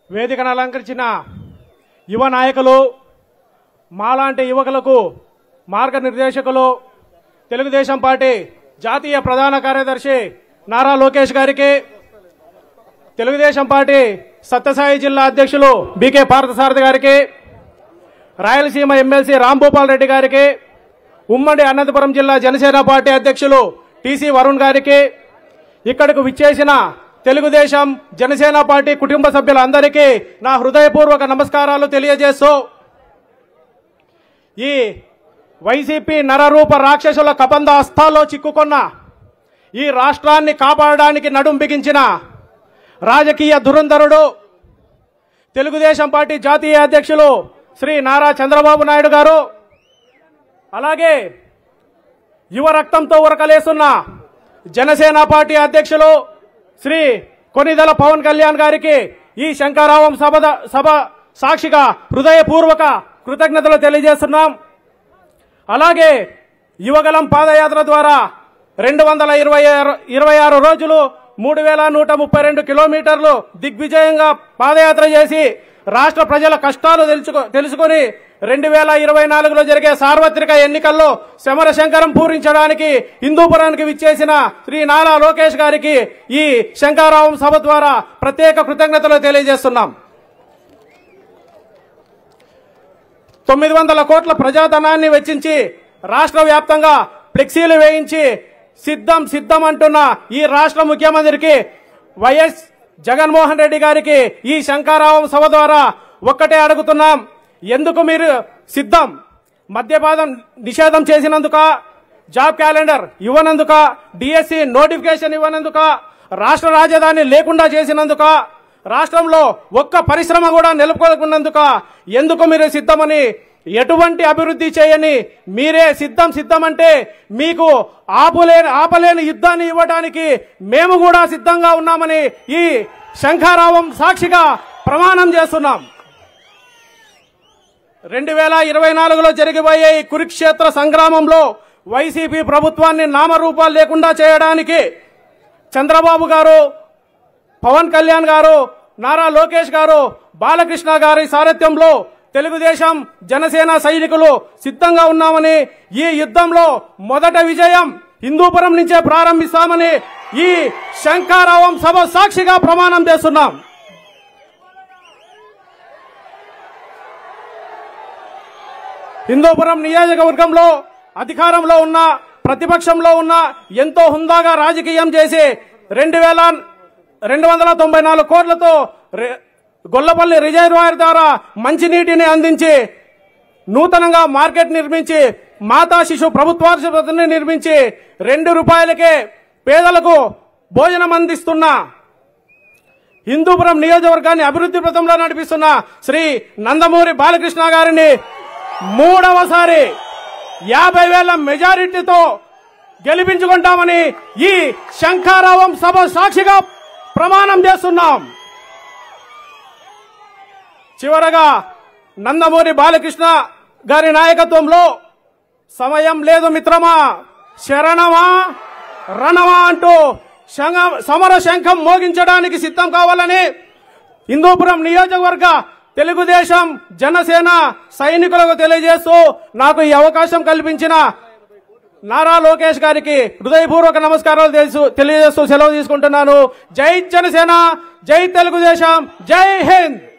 వేదికను అలంకరించిన యువ నాయకులు మాలాంటి యువకులకు మార్గనిర్దేశకులు తెలుగుదేశం పార్టీ జాతీయ ప్రధాన కార్యదర్శి నారా లోకేష్ గారికి తెలుగుదేశం పార్టీ సత్యసాయి జిల్లా అధ్యక్షులు బీకే పార్థసారథి గారికి రాయలసీమ ఎమ్మెల్సీ రాంభూపాల్ రెడ్డి గారికి ఉమ్మడి అనంతపురం జిల్లా జనసేన పార్టీ అధ్యక్షులు టీసీ వరుణ్ గారికి ఇక్కడకు విచ్చేసిన తెలుగుదేశం జనసేన పార్టీ కుటుంబ సభ్యులందరికీ నా హృదయపూర్వక నమస్కారాలు తెలియజేస్తూ ఈ వైసీపీ నరరూప రాక్షసుల కబంధ హస్తాల్లో చిక్కుకున్న ఈ రాష్ట్రాన్ని కాపాడడానికి నడుం బిగించిన రాజకీయ ధురంధరుడు తెలుగుదేశం పార్టీ జాతీయ అధ్యక్షులు శ్రీ నారా చంద్రబాబు నాయుడు గారు అలాగే యువ రక్తంతో ఉరకలేస్తున్న జనసేన పార్టీ అధ్యక్షులు శ్రీ కొనిదల పవన్ కళ్యాణ్ గారికి ఈ శంకారావం సభ సభ సాక్షిగా హృదయపూర్వక కృతజ్ఞతలు తెలియజేస్తున్నాం అలాగే యువగలం పాదయాత్ర ద్వారా రెండు వందల ఇరవై ఆరు ఇరవై ఆరు రోజులు మూడు వేల నూట ముప్పై రెండు కిలోమీటర్లు దిగ్విజయంగా పాదయాత్ర చేసి రాష్ట్ర ప్రజల కష్టాలు తెలుసుకో తెలుసుకొని రెండు వేల ఇరవై నాలుగులో జరిగే సార్వత్రిక ఎన్నికల్లో శమర శంకరం పూరించడానికి హిందూపురానికి విచ్చేసిన శ్రీ నారా లోకేష్ గారికి ఈ శంకారావం సభ ద్వారా ప్రత్యేక కృతజ్ఞతలు తెలియజేస్తున్నాం తొమ్మిది వందల కోట్ల ప్రజాధనాన్ని వెచ్చించి రాష్ట్ర వ్యాప్తంగా ఫ్లెక్సీలు వేయించి సిద్ధం సిద్ధం అంటున్న ఈ రాష్ట్ర ముఖ్యమంత్రికి వైఎస్ జగన్మోహన్ రెడ్డి గారికి ఈ శంకారావం సభ ద్వారా ఒక్కటే అడుగుతున్నాం ఎందుకు మీరు సిద్ధం మద్యపానం నిషేధం చేసినందుక జాబ్ క్యాలెండర్ ఇవ్వనందుక డిఎస్సి నోటిఫికేషన్ ఇవ్వనందుక రాష్ట్ర రాజధాని లేకుండా చేసినందుక రాష్ట్రంలో ఒక్క పరిశ్రమ కూడా నిలుపుకోకున్నందుక ఎందుకు మీరు సిద్ధమని ఎటువంటి అభివృద్ధి చేయని మీరే సిద్ధం సిద్ధం అంటే మీకు ఆపులేని ఆపలేని యుద్ధాన్ని ఇవ్వడానికి మేము కూడా సిద్ధంగా ఉన్నామని ఈ శంఖారావం సాక్షిగా ప్రమాణం చేస్తున్నాం రెండు వేల ఇరవై నాలుగులో జరిగిపోయే ఈ కురుక్షేత్ర సంగ్రామంలో వైసీపీ ప్రభుత్వాన్ని నామరూపాలు లేకుండా చేయడానికి చంద్రబాబు గారు పవన్ కళ్యాణ్ గారు నారా లోకేష్ గారు బాలకృష్ణ గారి సారథ్యంలో తెలుగుదేశం జనసేన సైనికులు సిద్ధంగా ఉన్నామని ఈ యుద్ధంలో మొదట విజయం హిందూపురం నుంచే ప్రారంభిస్తామని ఈ శంకారావం సభ సాక్షిగా ప్రమాణం చేస్తున్నాం హిందూపురం నియోజకవర్గంలో అధికారంలో ఉన్న ప్రతిపక్షంలో ఉన్న ఎంతో హుందాగా రాజకీయం చేసి రెండు వేల రెండు వందల తొంభై నాలుగు కోట్లతో రె- గొల్లపల్లి రిజర్వాయర్ ద్వారా మంచినీటిని అందించి నూతనంగా మార్కెట్ నిర్మించి మాతా శిశు ప్రభుత్వాసుపత్రిని నిర్మించి రెండు రూపాయలకే పేదలకు భోజనం అందిస్తున్న హిందూపురం నియోజకవర్గాన్ని అభివృద్ధి పథంలో నడిపిస్తున్న శ్రీ నందమూరి బాలకృష్ణ గారిని మూడవసారి యాభై వేల మెజారిటీతో గెలిపించుకుంటామని ఈ శంఖారావం సభ సాక్షిగా ప్రమాణం చేస్తున్నాం చివరగా నందమూరి బాలకృష్ణ గారి నాయకత్వంలో సమయం లేదు మిత్రమా శరణమా రణమా అంటూ శంగ- సమర శంఖం మోగించడానికి సిద్ధం కావాలని హిందూపురం నియోజకవర్గ తెలుగుదేశం జనసేన సైనికులకు తెలియజేస్తూ నాకు ఈ అవకాశం కల్పించిన నారా లోకేష్ గారికి హృదయపూర్వక నమస్కారాలు తెలుసు- తెలియజేస్తూ సెలవు తీసుకుంటున్నాను జై జనసేన జై తెలుగుదేశం జై హింద్